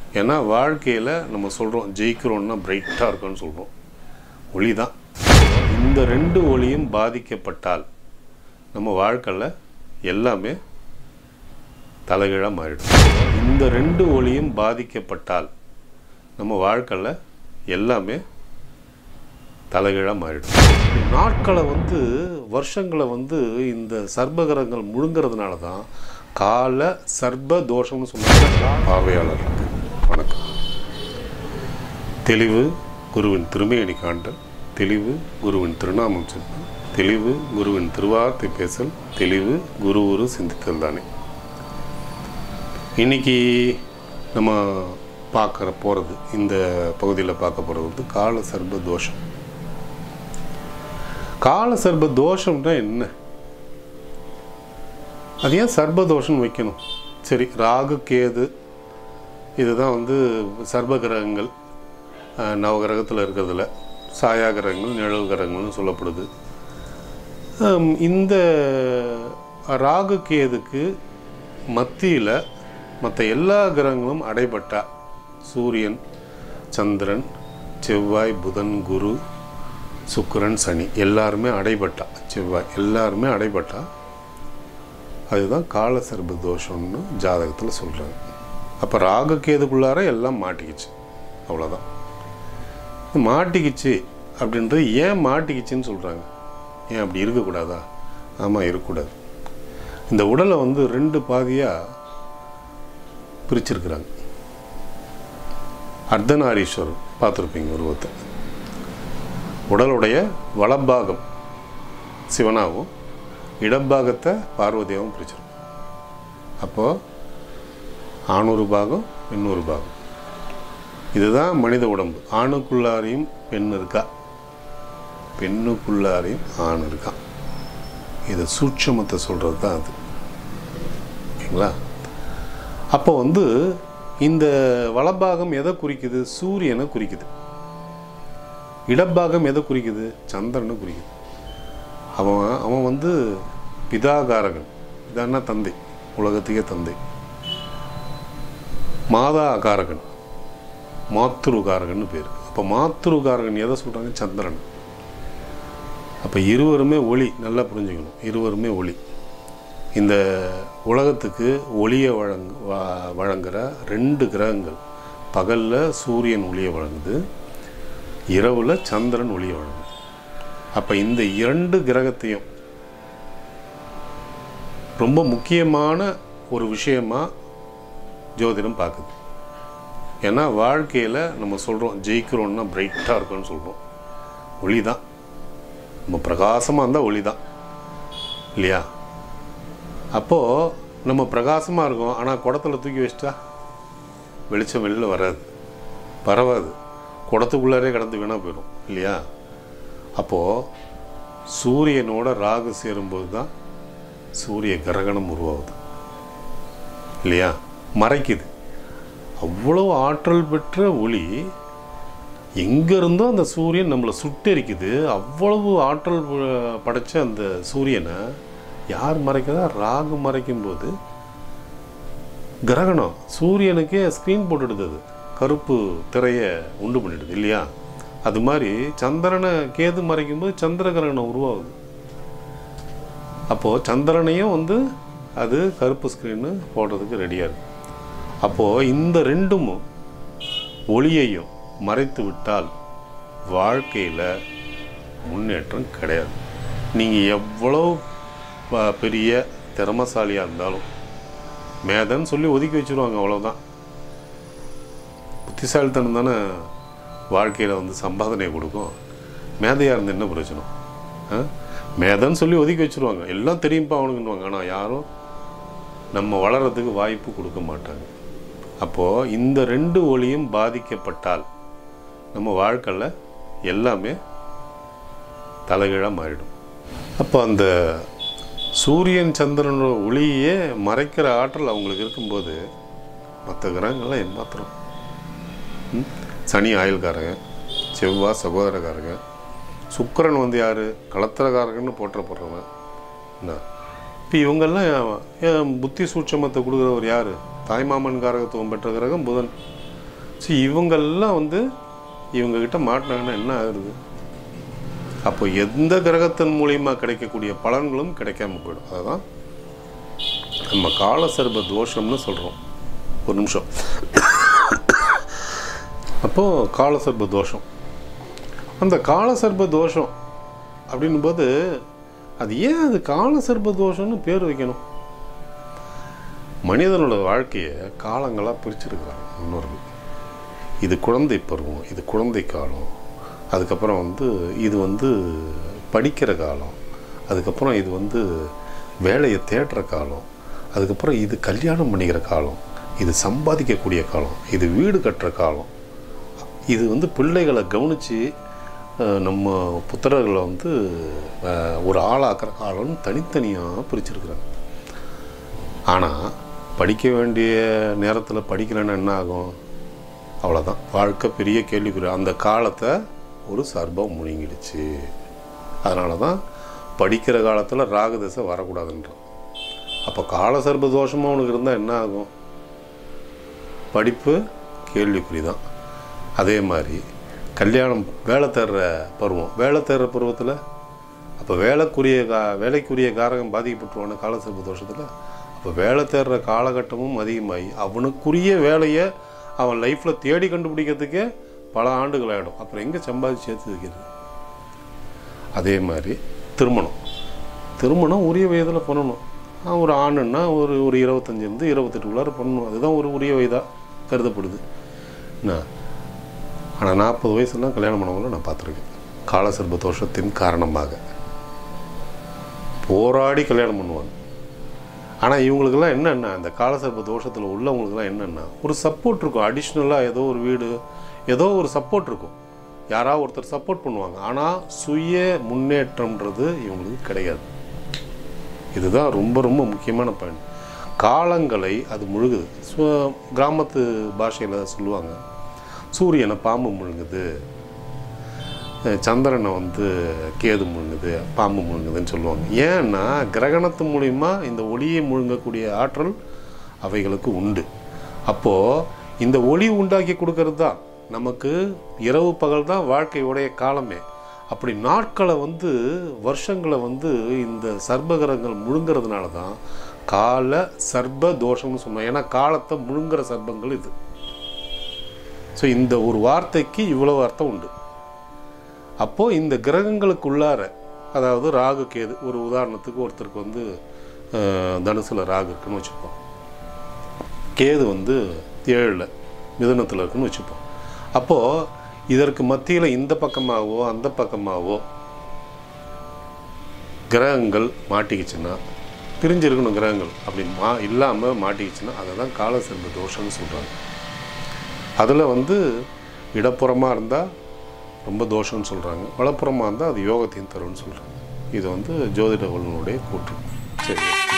ஏன்னா வாழ்க்கையில் நம்ம சொல்கிறோம் ஜெயிக்கிறோம்னா பிரைட்டாக இருக்கும்னு சொல்கிறோம் ஒளி தான் இந்த ரெண்டு ஒளியும் பாதிக்கப்பட்டால் நம்ம வாழ்க்கையில் எல்லாமே தலைகீழாக மாறிடும் இந்த ரெண்டு ஒளியும் பாதிக்கப்பட்டால் நம்ம வாழ்க்கையில் எல்லாமே தலைகீழாக மாறிடும் நாட்களை வந்து வருஷங்களை வந்து இந்த சர்பகரங்கள் முழுங்கிறதுனால தான் கால சர்ப தோஷம்னு சொன்னாங்க பார்வையாளர்களுக்கு வணக்கம் தெளிவு குருவின் திருமேனி காண்டல் தெளிவு குருவின் திருநாமம் செல்வல் தெளிவு குருவின் திருவார்த்தை பேசல் தெளிவு குரு ஒரு சிந்தித்தல் தானே இன்னைக்கு நம்ம பார்க்குற போகிறது இந்த பகுதியில் பார்க்க போகிறது வந்து கால சர்ப தோஷம் கால சர்ப தோஷம்னா என்ன அது ஏன் சர்ப தோஷம்னு வைக்கணும் சரி ராகு கேது இதுதான் வந்து சர்ப கிரகங்கள் அஹ், நவகிரகத்தில் இருக்கிறதுல சாயா கிரகங்கள் நிழல் கிரகங்கள்னு சொல்லப்படுது ஹம், இந்த ராகு கேதுக்கு மத்தியில் மற்ற எல்லா கிரகங்களும் அடைபட்டா சூரியன் சந்திரன் செவ்வாய் புதன் குரு சுக்கிரன் சனி எல்லாருமே அடைபட்டா செவ்வாய் எல்லாருமே அடைபட்டா அதுதான் கால சர்ப தோஷம்னு ஜாதகத்தில் சொல்கிறாங்க அப்போ ராகு கேதுக்குள்ளார எல்லாம் மாட்டிக்கிச்சு அவ்வளோதான் மாட்டிக்கிச்சு அப்படின்றது ஏன் மாட்டிக்கிச்சுன்னு சொல்கிறாங்க ஏன் அப்படி இருக்கக்கூடாதா ஆமாம் இருக்கக்கூடாது இந்த உடலை வந்து ரெண்டு பாதியாக பிரிச்சிருக்கிறாங்க அர்த்தநாரீஸ்வரர் பார்த்துருப்பீங்க உருவத்தை உடலுடைய வலப்பாகம் சிவனாகவும் இடப்பாகத்தை பார்வதியாகவும் பிரிச்சிருக்கும் அப்போது ஆணொரு பாகம் பெண்ணொரு பாகம் இதுதான் மனித உடம்பு ஆணுக்குள்ளாரையும் பெண் இருக்கா பெண்ணுக்குள்ளாரையும் ஆண் இருக்கான் இது சூட்சமத்தை சொல்கிறது தான் அது ஓகேங்களா அப்போ வந்து இந்த வலபாகம் எதை குறிக்குது சூரியனை குறிக்குது இடப்பாகம் எதை குறிக்குது சந்திரனை குறிக்குது அவன் அவன் வந்து பிதாகாரகன் பிதான்னா தந்தை உலகத்துக்கே தந்தை மாதா காரகன் மாத்ருகாரகன் பேர் அப்போ மாத்ருகாரகன் எதை சொல்கிறாங்க சந்திரன் அப்போ இருவருமே ஒளி நல்லா புரிஞ்சுக்கணும் இருவருமே ஒளி இந்த உலகத்துக்கு ஒளியை வழங்கு வ- வழங்குற ரெண்டு கிரகங்கள் பகலில் சூரியன் ஒளியை வழங்குது இரவில் சந்திரன் ஒளியை வழங்குது அப்போ இந்த இரண்டு கிரகத்தையும் ரொம்ப முக்கியமான ஒரு விஷயமா ஜோதிடம் பார்க்குது ஏன்னா வாழ்க்கையில் நம்ம சொல்கிறோம் ஜெயிக்கிறோம்னா பிரைட்டாக இருக்கும்னு சொல்கிறோம் ஒளி தான் நம்ம பிரகாசமாக இருந்தால் ஒளி தான் இல்லையா அப்போது நம்ம பிரகாசமாக இருக்கோம் ஆனால் குடத்துல தூக்கி வச்சிட்டா வெளிச்சம் வெளியில் வராது பரவாது குடத்துக்குள்ளாரே கடந்து வீணாக போயிடும் இல்லையா அப்போது சூரியனோட ராகு சேரும்போது தான் சூரிய கிரகணம் உருவாகுது இல்லையா மறைக்குது அவ்வளோ ஆற்றல் பெற்ற ஒளி எங்கேருந்தோ அந்த சூரியன் நம்மளை சுட்டெரிக்குது அவ்வளவு ஆற்றல் ப- படைச்ச அந்த சூரியனை யார் மறைக்கிறதா ராகு மறைக்கும் போது கிரகணம் சூரியனுக்கே ஸ்க்ரீன் போட்டுடுது அது கருப்பு திரையை உண்டு பண்ணிடுது இல்லையா அது மாதிரி சந்திரனை கேது மறைக்கும் போது சந்திர கிரகணம் உருவாகுது அப்போது சந்திரனையும் வந்து அது கருப்பு ஸ்க்ரீனு போடுறதுக்கு ரெடியாக இருக்கு அப்போது இந்த ரெண்டும் ஒளியையும் மறைத்து விட்டால் வாழ்க்கையில் முன்னேற்றம் கிடையாது நீங்கள் எவ்வளோ ப- பெரிய திறமசாலியாக இருந்தாலும் மேதன்னு சொல்லி ஒதுக்கி வச்சுருவாங்க அவ்வளோதான் புத்திசாலித்தனம் தானே வாழ்க்கையில் வந்து சம்பாதனை கொடுக்கும் மேதையாக இருந்து என்ன பிரயோஜனம் ஆ? மேதன்னு சொல்லி ஒதுக்கி வச்சுருவாங்க எல்லாம் தெரியும்ப்பா அவனுக்குன்னுவாங்க ஆனால் யாரும் நம்ம வளர்கிறதுக்கு வாய்ப்பு கொடுக்க மாட்டாங்க அப்போது இந்த ரெண்டு ஒளியும் பாதிக்கப்பட்டால் நம்ம வாழ்க்கையில் எல்லாமே தலைகீழாக மாறிடும் அப்போ அந்த சூரியன் சந்திரனோட ஒளியே மறைக்கிற ஆற்றல் அவங்களுக்கு இருக்கும்போது மற்ற கிரகங்கள்லாம் ஏமாத்திரம் ம்? சனி ஆயுள்காரங்க செவ்வாய் சகோதரக்காரங்க சுக்கிரன் வந்து யார் களத்திரக்காரகன்னு போற்றப்படுறவன் என்ன இப்போ இவங்கெல்லாம் ஏன் புத்தி சூட்சமத்தை கொடுக்குறவர் யார் தாய்மாமன் காரகத்துவம் பெற்ற கிரகம் புதன் ஸோ இவங்கெல்லாம் வந்து இவங்கக்கிட்ட மாட்டினாங்கன்னா என்ன ஆகுறது அப்போ எந்த கிரகத்தின் மூலியமா கிடைக்கக்கூடிய பலன்களும் கிடைக்காம போயிடும் அதுதான் நம்ம காலசர்ப தோஷம்னு சொல்கிறோம் ஒரு நிமிஷம் அப்போது காலசர்ப தோஷம் அந்த காலசர்ப தோஷம் அப்படின்னும்போது அது ஏன் அது காலசர்ப தோஷம்னு பேர் வைக்கணும் மனிதனோட வாழ்க்கையை காலங்களாக பிரிச்சிருக்கிறாங்க முன்னோர்கள் இது குழந்தை பருவம் இது குழந்தை காலம் அதுக்கப்புறம் வந்து இது வந்து படிக்கிற காலம் அதுக்கப்புறம் இது வந்து வேலையை தேடுற காலம் அதுக்கப்புறம் இது கல்யாணம் பண்ணிக்கிற காலம் இது சம்பாதிக்கக்கூடிய காலம் இது வீடு கட்டுற காலம் இது வந்து பிள்ளைகளை கவனித்து நம்ம புத்திரர்களை வந்து அஹ், ஒரு ஆளாக்குற காலம்னு தனித்தனியாக பிரிச்சிருக்கிறாங்க ஆனால் படிக்க வேண்டிய நேரத்தில் படிக்கலைன்னா என்ன ஆகும் அவ்வளோதான் வாழ்க்கை பெரிய கேள்விக்குறி அந்த காலத்தை ஒரு சர்பம் முழுங்கிடுச்சு அதனால தான் படிக்கிற காலத்தில் ராகதசை வரக்கூடாதுன்றான் அப்போ கால சர்ப தோஷமாக உனக்கு இருந்தால் என்ன ஆகும் படிப்பு கேள்விக்குறி தான் அதே மாதிரி கல்யாணம் வேலை தேடுற பருவம் வேலை தேடுற பருவத்தில் அப்போ வேலைக்குரிய கா வேலைக்குரிய காரகம் பாதிக்கப்பட்டுருவான கால சர்ப தோஷத்தில் அப்போ வேலை தேடுற காலகட்டமும் அதிகமாகி அவனுக்குரிய வேலையை அவன் லைஃப்பில் தேடி கண்டுபிடிக்கிறதுக்கே பல ஆண்டுகள் ஆகிடும் அப்புறம் எங்கே சம்பாதிச்சு சேர்த்து வைக்கிறது அதே மாதிரி திருமணம் திருமணம் உரிய வயதில் பண்ணணும் ஆ, ஒரு ஆணுன்னா ஒரு ஒரு இருபத்தஞ்சிலேருந்து இருபத்தெட்டுக்குள்ளார பண்ணணும் அதுதான் ஒரு உரிய வயதாக கருதப்படுது என்ன ஆனால் நாற்பது வயசுலாம் கல்யாணம் பண்ணவங்கள நான் பார்த்துருக்கேன் காலசர்ப தோஷத்தின் காரணமாக போராடி கல்யாணம் பண்ணுவாங்க ஆனால் இவங்களுக்கெல்லாம் என்னென்ன அந்த காலசர்ப தோஷத்தில் உள்ளவங்களுக்கெல்லாம் என்னென்னா ஒரு சப்போர்ட் இருக்கும் அடிஷ்னலாக ஏதோ ஒரு வீடு ஏதோ ஒரு சப்போர்ட் இருக்கும் யாராவது ஒருத்தர் சப்போர்ட் பண்ணுவாங்க ஆனால் சுய முன்னேற்றம்ன்றது இவங்களுக்கு கிடையாது இதுதான் ரொம்ப ரொம்ப முக்கியமான பாயிண்ட் காலங்களை அது முழுகுது ஸோ கிராமத்து பாஷையில் சொல்லுவாங்க சூரியனை பாம்பு முழுங்குது அஹ் சந்திரனை வந்து கேது முழுங்குது பாம்பு முழுங்குதுன்னு சொல்லுவாங்க ஏன்னா கிரகணத்து மூலிமா இந்த ஒளியை முழுங்கக்கூடிய ஆற்றல் அவைகளுக்கு உண்டு அப்போது இந்த ஒளி உண்டாக்கி கொடுக்கறது தான் நமக்கு இரவு பகல் தான் வாழ்க்கையுடைய காலமே அப்படி நாட்களை வந்து வருஷங்களை வந்து இந்த சர்பகிரகங்கள் முழுங்கிறதுனால தான் கால சர்ப தோஷம்னு சொன்னோம் ஏன்னா காலத்தை முழுங்குற சர்பங்கள் இது ஸோ இந்த ஒரு வார்த்தைக்கு இவ்வளவு அர்த்தம் உண்டு அப்போது இந்த கிரகங்களுக்குள்ளார அதாவது ராகு கேது ஒரு உதாரணத்துக்கு ஒருத்தருக்கு வந்து அஹ், தனுசுல ராகு இருக்குன்னு வச்சுப்போம் கேது வந்து ஏழில் மிதுனத்தில் இருக்குன்னு வச்சுப்போம் அப்போது இதற்கு மத்தியில் இந்த பக்கமாகவோ அந்த பக்கமாகவோ கிரகங்கள் மாட்டிக்கிச்சுன்னா பிரிஞ்சிருக்கணும் கிரகங்கள் அப்படி மா இல்லாமல் மாட்டிக்கிச்சுன்னா அதை தான் காலசர்ப தோஷம்னு சொல்கிறாங்க அதில் வந்து இடப்புறமாக இருந்தால் ரொம்ப தோஷம்னு சொல்கிறாங்க வலப்புறமாக இருந்தால் அது யோகத்தையும் தரும்னு சொல்கிறாங்க இது வந்து ஜோதிட வல்லுநருடைய கூற்று சரி